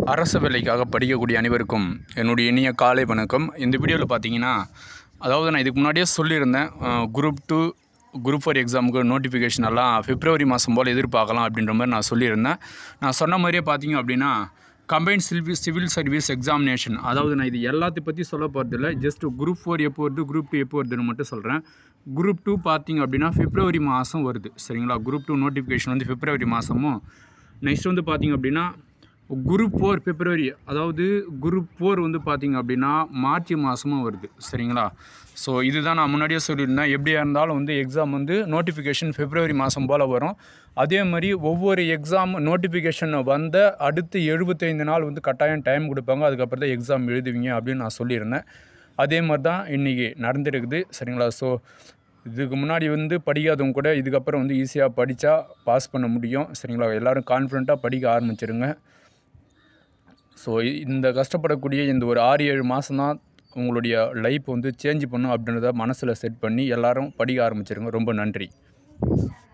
அரசு வேலைக்காக படிக்கக்கூடிய அனைவருக்கும் என்னுடைய இனிய காலை வணக்கம் இந்த வீடியோவில் பார்த்தீங்கன்னா அதாவது நான் இதுக்கு முன்னாடியே சொல்லியிருந்தேன் குரூப் டூ குரூப் ஃபோர் எக்ஸாமுக்கு நோட்டிஃபிகேஷன் எல்லாம் பிப்ரவரி மாதம் போல் எதிர்பார்க்கலாம் அப்படின்ற மாதிரி நான் சொல்லியிருந்தேன் நான் சொன்ன மாதிரியே பார்த்தீங்க அப்படின்னா combined civil civil service examination அதாவது நான் இது எல்லாத்தையும் பற்றி சொல்ல போகிறதில்ல ஜஸ்ட் குரூப் ஃபோர் எப்போ வருது குரூப் டூ எப்போ வருதுன்னு மட்டும் சொல்கிறேன் குரூப் டூ பார்த்தீங்க அப்படின்னா பிப்ரவரி மாதம் வருது சரிங்களா குரூப் டூ நோட்டிஃபிகேஷன் வந்து பிப்ரவரி மாதமும் நெக்ஸ்ட் வந்து பார்த்தீங்க அப்படின்னா குரூப் ஃபோர் பிப்ரவரி அதாவது குரூப் ஃபோர் வந்து பார்த்தீங்க அப்படின்னா மார்ச் மாதமும் வருது சரிங்களா ஸோ இதுதான் நான் முன்னாடியே சொல்லியிருந்தேன் எப்படியா இருந்தாலும் வந்து எக்ஸாம் வந்து நோட்டிஃபிகேஷன் பிப்ரவரி மாதம் போல் வரும் அதே மாதிரி ஒவ்வொரு எக்ஸாம் நோட்டிஃபிகேஷன் வந்த அடுத்து எழுபத்தைந்து நாள் வந்து கட்டாயம் டைம் கொடுப்பாங்க அதுக்கப்புறம் தான் எக்ஸாம் எழுதுவீங்க அப்படின்னு நான் சொல்லியிருந்தேன் அதே மாதிரி தான் இன்றைக்கி நடந்துருக்குது சரிங்களா ஸோ இதுக்கு முன்னாடி வந்து படிக்காதவங்க கூட இதுக்கப்புறம் வந்து ஈஸியாக படித்தா பாஸ் பண்ண முடியும் சரிங்களா எல்லோரும் கான்ஃபிடண்ட்டாக படிக்க ஆரம்பிச்சிருங்க ஸோ இந்த கஷ்டப்படக்கூடிய இந்த ஒரு ஆறு ஏழு மாதம் தான் உங்களுடைய லைஃப் வந்து சேஞ்ச் பண்ணும் அப்படின்றத மனசில் செட் பண்ணி எல்லாரும் படிக்க ஆரம்பிச்சிருங்க ரொம்ப நன்றி